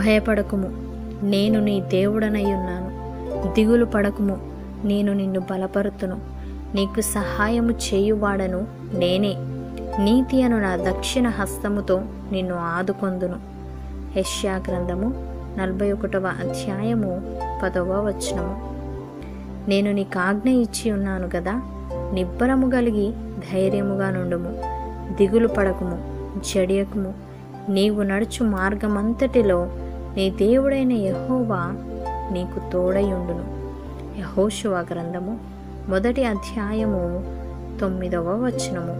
భయపడకుము నేను నీ దేవుడనయ్యున్నాను దిగులు పడకుము నేను నిన్ను బలపరుతును నీకు సహాయము చేయువాడను నేనే నీతి అను నా దక్షిణ హస్తముతో నిన్ను ఆదుకొందును యెషయా గ్రంథము నలభై ఒకటవ అధ్యాయము పదవ వచనము నేను నీకు ఆజ్ఞ ఇచ్చి ఉన్నాను కదా నిబ్బరము కలిగి ధైర్యముగా నుండుము దిగులు పడకుము జడియకుము నీవు నడుచు మార్గమంతటిలో నీ దేవుడైన యహోవా నీకు తోడయుండును యహోశువ గ్రంథము మొదటి అధ్యాయము తొమ్మిదవ వచనము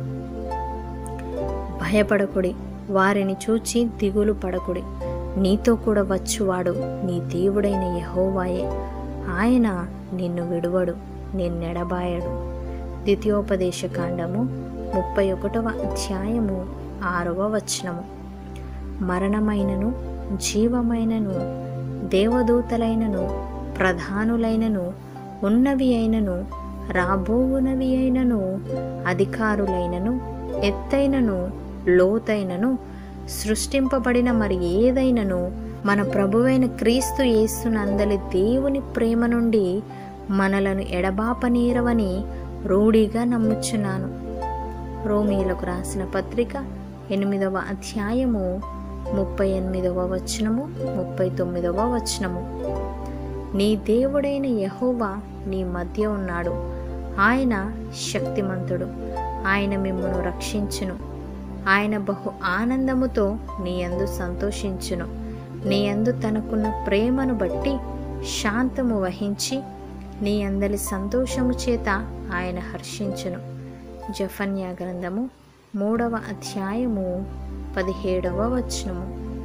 భయపడకుడి వారిని చూచి దిగులు పడకుడి నీతో కూడా వచ్చువాడు నీ దేవుడైన యహోవాయే ఆయన నిన్ను విడువడు నిన్నెడబాయడు ద్వితీయోపదేశ కాండము ముప్పై ఒకటవ అధ్యాయము ఆరవ వచనము మరణమైనను జీవమైనను దేవదూతలైనను ప్రధానులైనను ఉన్నవి అయినను రాబోవునవి అయినను అధికారులైనను ఎత్తైనను లోతైనను సృష్టింపబడిన మరి ఏదైనను మన ప్రభువైన క్రీస్తు యేసునందలి దేవుని ప్రేమ నుండి మనలను ఎడబాపనీరవని రూఢిగా నమ్ముచున్నాను రోమీలకు రాసిన పత్రిక ఎనిమిదవ అధ్యాయము ముప్పై ఎనిమిదవ వచనము ముప్పై తొమ్మిదవ వచనము నీ దేవుడైన యహోవా నీ మధ్య ఉన్నాడు ఆయన శక్తిమంతుడు ఆయన మిమ్మను రక్షించును ఆయన బహు ఆనందముతో నీ యందు సంతోషించును నీ యందు తనకున్న ప్రేమను బట్టి శాంతము వహించి నీ అందలి సంతోషము చేత ఆయన హర్షించును జఫన్యా గ్రంథము మూడవ అధ్యాయము పదిహేడవ వచనము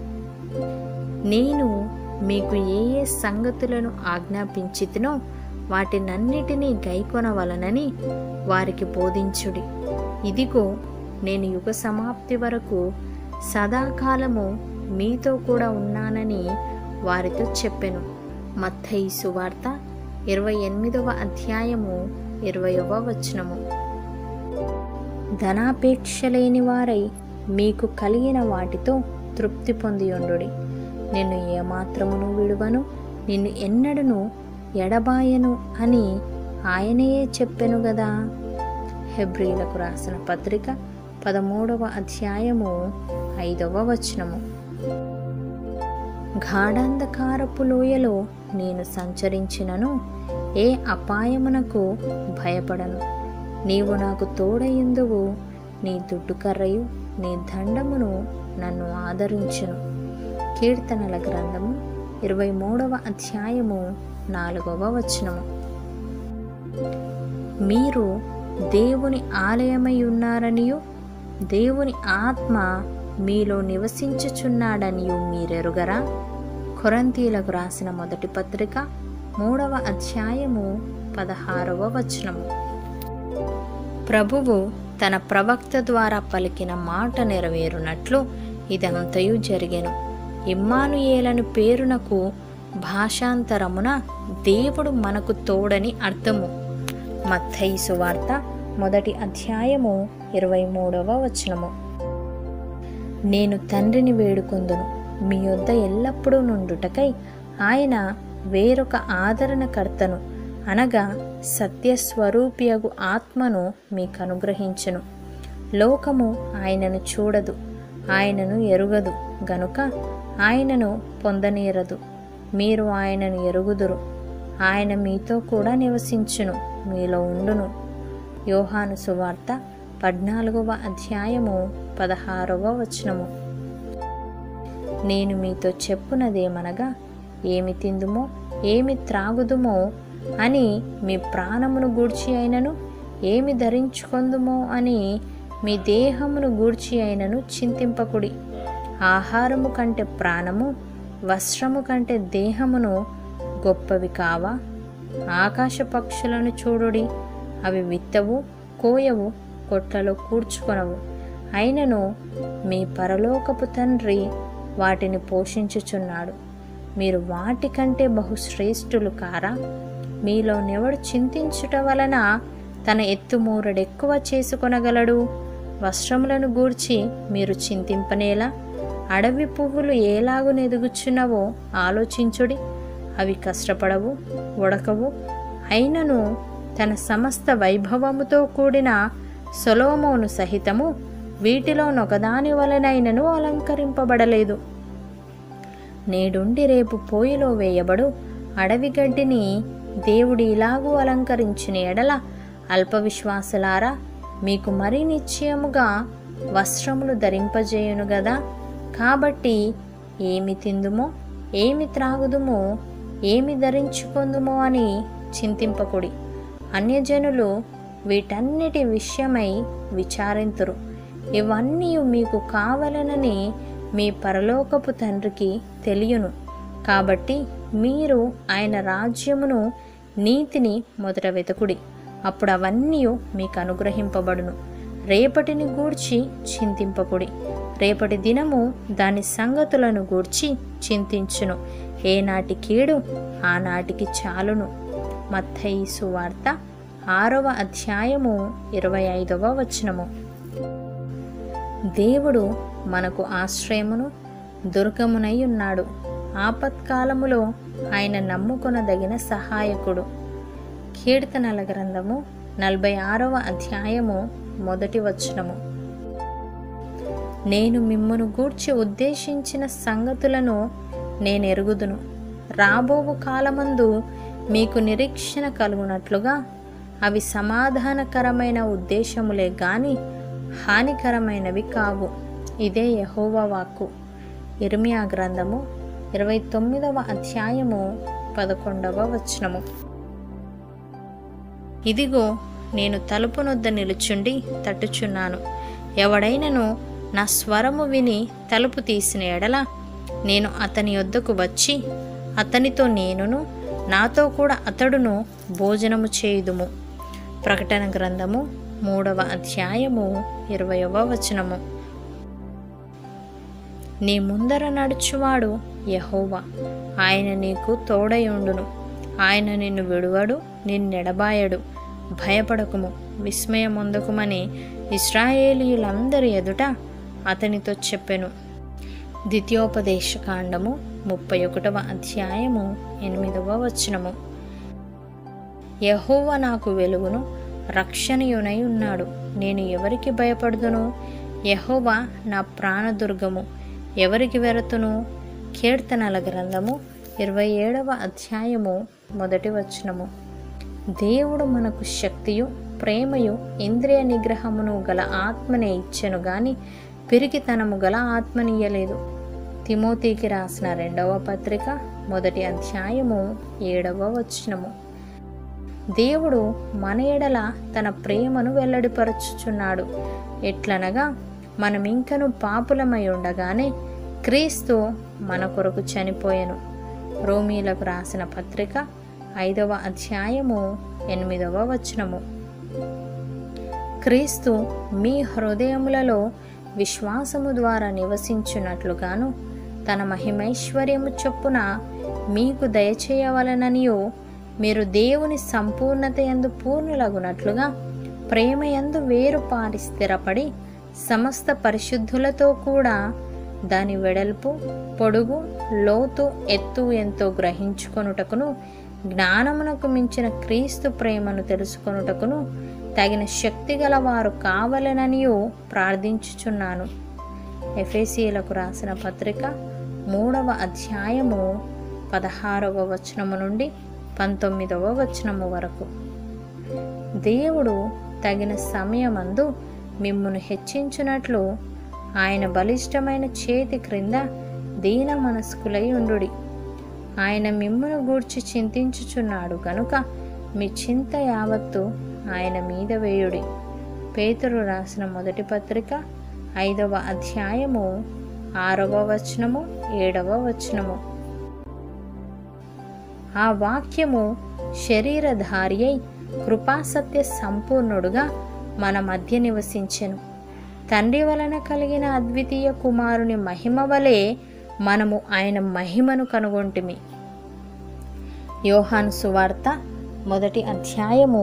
నేను మీకు ఏ ఏ సంగతులను ఆజ్ఞాపించితినో వాటినన్నిటినీ గైకొనవలనని వారికి బోధించుడి ఇదిగో నేను యుగ సమాప్తి వరకు సదాకాలము మీతో కూడా ఉన్నానని వారితో చెప్పెను మత్తయి సువార్త ఇరవై ఎనిమిదవ అధ్యాయము ఇరవయవ వచనము ధనాపేక్ష లేని వారై మీకు కలిగిన వాటితో తృప్తి పొందియుండుడి నిన్ను ఏమాత్రమును విడువను నిన్ను ఎన్నడను ఎడబాయను అని ఆయనయే చెప్పెను గదా హెబ్రీలకు రాసిన పత్రిక పదమూడవ అధ్యాయము ఐదవ వచనము గాఢాంధకారపు లోయలో నేను సంచరించినను ఏ అపాయమునకు భయపడను నీవు నాకు తోడయిందువు నీ దుడ్డుకర్రయు నీ దండమును నన్ను ఆదరించును కీర్తనల గ్రంథము ఇరవై మూడవ అధ్యాయము నాలుగవ వచనము మీరు దేవుని ఆలయమై ఉన్నారనియు దేవుని ఆత్మ మీలో నివసించుచున్నాడనియు మీరెరుగరా కొరంతీలకు రాసిన మొదటి పత్రిక మూడవ అధ్యాయము పదహారవ వచనము ప్రభువు తన ప్రవక్త ద్వారా పలికిన మాట నెరవేరునట్లు ఇదంతయు జరిగెను ఇమ్మానుయేలను పేరునకు భాషాంతరమున దేవుడు మనకు తోడని అర్థము మత్తయి సువార్త మొదటి అధ్యాయము ఇరవై మూడవ వచనము నేను తండ్రిని వేడుకొందును మీ యొద్ద ఎల్లప్పుడూ నుండుటకై ఆయన వేరొక ఆదరణకర్తను అనగా సత్యస్వరూపియగు ఆత్మను మీకు అనుగ్రహించును లోకము ఆయనను చూడదు ఆయనను ఎరుగదు గనుక ఆయనను పొందనీరదు మీరు ఆయనను ఎరుగుదురు ఆయన మీతో కూడా నివసించును మీలో ఉండును యోహాను సువార్త పద్నాలుగవ అధ్యాయము పదహారవ వచనము నేను మీతో చెప్పునదేమనగా ఏమి తిందుమో ఏమి త్రాగుదుమో అని మీ ప్రాణమును గూర్చి అయినను ఏమి ధరించుకొందుమో అని మీ దేహమును గూర్చి అయినను చింతింపకుడి ఆహారము కంటే ప్రాణము వస్త్రము కంటే దేహమును గొప్పవి కావా ఆకాశ పక్షులను చూడుడి అవి విత్తవు కోయవు కొట్లలో కూర్చుకొనవు అయినను మీ పరలోకపు తండ్రి వాటిని పోషించుచున్నాడు మీరు వాటికంటే బహుశ్రేష్ఠులు కారా మీలోనెవడు చింతించుట వలన తన ఎత్తుమూరడెక్కువ చేసుకొనగలడు వస్త్రములను గూర్చి మీరు చింతింపనేలా అడవి పువ్వులు ఏలాగు ఎదుగుచున్నవో ఆలోచించుడి అవి కష్టపడవు ఉడకవు అయినను తన సమస్త వైభవముతో కూడిన సొలోమోను సహితము వీటిలో నొకదాని వలనైనను అలంకరింపబడలేదు నేడుండి రేపు పోయిలో వేయబడు అడవి గడ్డిని దేవుడి ఇలాగూ అలంకరించిన ఎడల అల్ప విశ్వాసులారా మీకు మరీ నిశ్చయముగా వస్త్రములు ధరింపజేయును గదా కాబట్టి ఏమి తిందుమో ఏమి త్రాగుదుమో ఏమి ధరించుకుందుమో అని చింతింపకుడి అన్యజనులు వీటన్నిటి విషయమై విచారింతురు ఇవన్నీ మీకు కావలనని మీ పరలోకపు తండ్రికి తెలియను కాబట్టి మీరు ఆయన రాజ్యమును నీతిని మొదట వెతుకుడి అప్పుడు అవన్నీ మీకు అనుగ్రహింపబడును రేపటిని గూర్చి చింతింపకుడి రేపటి దినము దాని సంగతులను గూర్చి చింతించును ఏనాటి కీడు ఆనాటికి చాలును మత్తయి సువార్త ఆరవ అధ్యాయము ఇరవై ఐదవ వచనము దేవుడు మనకు ఆశ్రయమును దుర్గమునై ఉన్నాడు ఆపత్కాలములో ఆయన నమ్ముకొనదగిన సహాయకుడు కీర్తనల గ్రంథము నలభై ఆరవ అధ్యాయము మొదటి వచనము నేను మిమ్మును గూర్చి ఉద్దేశించిన సంగతులను నేను ఎరుగుదును రాబోవు కాలమందు మీకు నిరీక్షణ కలుగునట్లుగా అవి సమాధానకరమైన ఉద్దేశములే గాని హానికరమైనవి కావు ఇదే యహోవా వాక్కు ఇర్మియా గ్రంథము ఇరవై తొమ్మిదవ అధ్యాయము పదకొండవ వచనము ఇదిగో నేను తలుపునొద్ద నిలుచుండి తట్టుచున్నాను ఎవడైనను నా స్వరము విని తలుపు తీసిన ఎడల నేను అతని వద్దకు వచ్చి అతనితో నేనును నాతో కూడా అతడును భోజనము చేయుదుము ప్రకటన గ్రంథము మూడవ అధ్యాయము ఇరవయవ వచనము నీ ముందర నడుచువాడు యహోవా ఆయన నీకు తోడయుండును ఆయన నిన్ను విడువడు నిన్నెడబాయడు భయపడకుము విస్మయమొందకుమని ఇస్రాయేలీయులందరి ఎదుట అతనితో చెప్పెను ద్వితీయోపదేశకాండము ముప్పై ఒకటవ అధ్యాయము ఎనిమిదవ వచనము యహోవ నాకు వెలుగును రక్షణయునై ఉన్నాడు నేను ఎవరికి భయపడుదును యహోవా నా ప్రాణదుర్గము ఎవరికి వెరతును కీర్తనల గ్రంథము ఇరవై ఏడవ అధ్యాయము మొదటి వచనము దేవుడు మనకు శక్తియు ప్రేమయు ఇంద్రియ నిగ్రహమును గల ఆత్మనే ఇచ్చెను గాని పిరికితనము గల ఆత్మనియ్యలేదు తిమోతికి రాసిన రెండవ పత్రిక మొదటి అధ్యాయము ఏడవ వచనము దేవుడు మన ఎడల తన ప్రేమను వెల్లడిపరచుచున్నాడు ఎట్లనగా మనం ఇంకను పాపులమై ఉండగానే క్రీస్తు మన కొరకు చనిపోయెను రోమీలకు రాసిన పత్రిక ఐదవ అధ్యాయము ఎనిమిదవ వచనము క్రీస్తు మీ హృదయములలో విశ్వాసము ద్వారా నివసించున్నట్లుగాను తన మహిమైశ్వర్యము చొప్పున మీకు దయచేయవలననియో మీరు దేవుని సంపూర్ణత ఎందు పూర్ణులగునట్లుగా ప్రేమ యందు వేరు పారి స్థిరపడి సమస్త పరిశుద్ధులతో కూడా దాని వెడల్పు పొడుగు లోతు ఎత్తు ఎంతో గ్రహించుకొనుటకును జ్ఞానమునకు మించిన క్రీస్తు ప్రేమను తెలుసుకొనుటకును తగిన శక్తి గలవారు కావలననియో ప్రార్థించుచున్నాను ఎఫేసీలకు రాసిన పత్రిక మూడవ అధ్యాయము పదహారవ వచనము నుండి పంతొమ్మిదవ వచనము వరకు దేవుడు తగిన సమయమందు మిమ్మును హెచ్చించునట్లు ఆయన బలిష్టమైన చేతి క్రింద దీన మనస్కులై ఉండుడి ఆయన మిమ్మును గూర్చి చింతించుచున్నాడు గనుక మీ చింత యావత్తు ఆయన మీద వేయుడి పేతురు రాసిన మొదటి పత్రిక ఐదవ అధ్యాయము ఆరవ వచనము ఏడవ వచనము ఆ వాక్యము శరీరధారి అయి కృపాసత్య సంపూర్ణుడుగా మన మధ్య నివసించెను తండ్రి వలన కలిగిన అద్వితీయ కుమారుని మహిమ వలె మనము ఆయన మహిమను కనుగొంటిమి యోహాను సువార్త మొదటి అధ్యాయము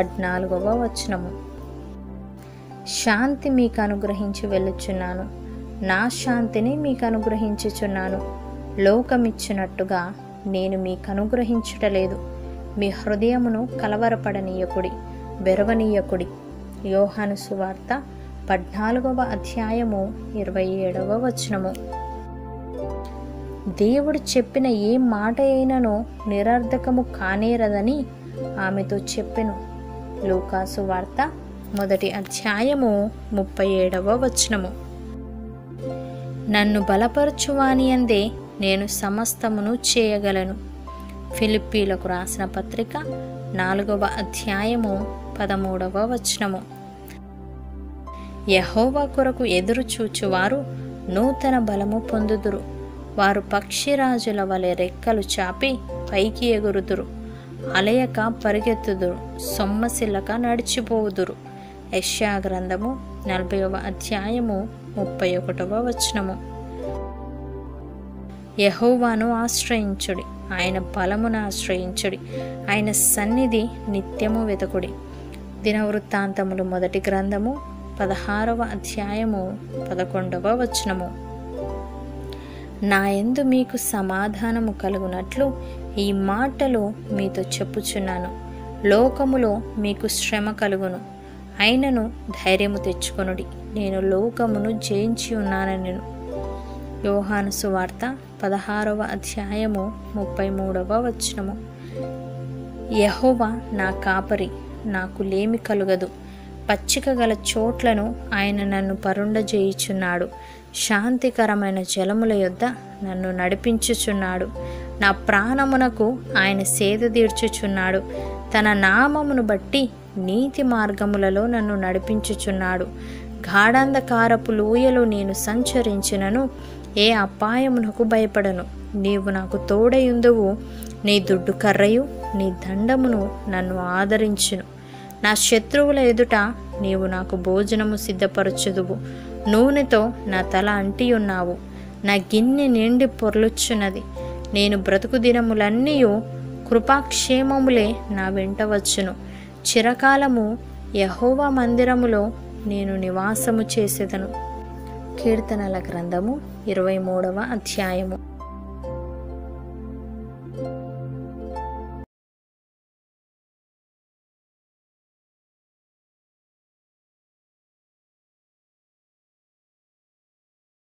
పద్నాలుగవ వచనము శాంతి మీకు అనుగ్రహించి వెళ్ళుచున్నాను నా శాంతిని మీకు అనుగ్రహించుచున్నాను లోకమిచ్చినట్టుగా నేను మీకు అనుగ్రహించుటలేదు మీ హృదయమును కలవరపడనీయకుడి బెరవనీయకుడి యోహాను సువార్త పద్నాలుగవ అధ్యాయము ఇరవై ఏడవ వచనము దేవుడు చెప్పిన ఏ మాట అయినను నిరర్ధకము కానేరదని ఆమెతో చెప్పెను లూకాసు వార్త మొదటి అధ్యాయము ముప్పై ఏడవ వచనము నన్ను బలపరచువాని అందే నేను సమస్తమును చేయగలను ఫిలిప్పీలకు రాసిన పత్రిక నాలుగవ అధ్యాయము పదమూడవ వచనము యహోవా కొరకు ఎదురు చూచువారు నూతన బలము పొందుదురు వారు పక్షిరాజుల వలె రెక్కలు చాపి పైకి ఎగురుదురు అలయక పరిగెత్తుదురు సొమ్మసిల్లక నడిచిపోవుదురు యష్యా గ్రంథము నలభైవ అధ్యాయము ముప్పై ఒకటవ వచనము యహోవాను ఆశ్రయించుడి ఆయన బలమును ఆశ్రయించుడి ఆయన సన్నిధి నిత్యము వెతకుడి దినవృత్తాంతములు మొదటి గ్రంథము పదహారవ అధ్యాయము పదకొండవ వచనము నా యందు మీకు సమాధానము కలుగునట్లు ఈ మాటలు మీతో చెప్పుచున్నాను లోకములో మీకు శ్రమ కలుగును అయినను ధైర్యము తెచ్చుకొనుడి నేను లోకమును జయించి ఉన్నానని యోహాను సువార్త పదహారవ అధ్యాయము ముప్పై మూడవ వచనము యహోవా నా కాపరి నాకు లేమి కలుగదు పచ్చిక గల చోట్లను ఆయన నన్ను పరుండజేయుచున్నాడు శాంతికరమైన జలముల యొద్ద నన్ను నడిపించుచున్నాడు నా ప్రాణమునకు ఆయన సేద తీర్చుచున్నాడు తన నామమును బట్టి నీతి మార్గములలో నన్ను నడిపించుచున్నాడు గాఢాంధకారపు లోయలో నేను సంచరించినను ఏ అపాయమునకు భయపడను నీవు నాకు తోడయుందువు నీ దుడ్డు కర్రయు నీ దండమును నన్ను ఆదరించును నా శత్రువుల ఎదుట నీవు నాకు భోజనము సిద్ధపరచుదువు నూనెతో నా తల అంటి ఉన్నావు నా గిన్నె నిండి పొర్లుచున్నది నేను బ్రతుకు దినములన్నీ కృపాక్షేమములే నా వెంట వచ్చును చిరకాలము యహోవా మందిరములో నేను నివాసము చేసేదను కీర్తనల గ్రంథము ఇరవై మూడవ అధ్యాయము